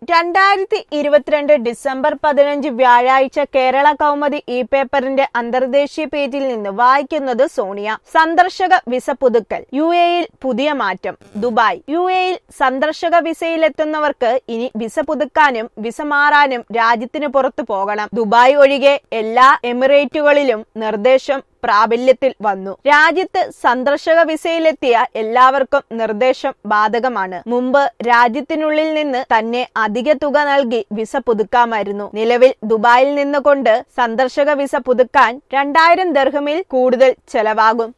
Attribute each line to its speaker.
Speaker 1: രണ്ടായിരത്തി ഇരുപത്തിരണ്ട് ഡിസംബർ പതിനഞ്ച് വ്യാഴാഴ്ച കേരള കൗമുദി ഇ പേപ്പറിന്റെ അന്തർദേശീയ പേജിൽ നിന്ന് വായിക്കുന്നത് സോണിയ സന്ദർശക വിസ പുതുക്കൽ യു എയിൽ പുതിയ മാറ്റം ദുബായ് യു എയിൽ സന്ദർശക വിസയിലെത്തുന്നവർക്ക് ഇനി വിസ പുതുക്കാനും വിസ മാറാനും രാജ്യത്തിന് പുറത്തു പോകണം ദുബായ് ഒഴികെ എല്ലാ എമിറേറ്റുകളിലും നിർദ്ദേശം പ്രാബല്യത്തിൽ വന്നു രാജ്യത്ത് സന്ദർശക വിസയിലെത്തിയ എല്ലാവർക്കും നിർദ്ദേശം ബാധകമാണ് മുമ്പ് രാജ്യത്തിനുള്ളിൽ നിന്ന് തന്നെ അധിക തുക നൽകി വിസ പുതുക്കാമായിരുന്നു നിലവിൽ ദുബായിൽ നിന്നുകൊണ്ട് സന്ദർശക വിസ പുതുക്കാൻ രണ്ടായിരം ദർഹമിൽ കൂടുതൽ ചെലവാകും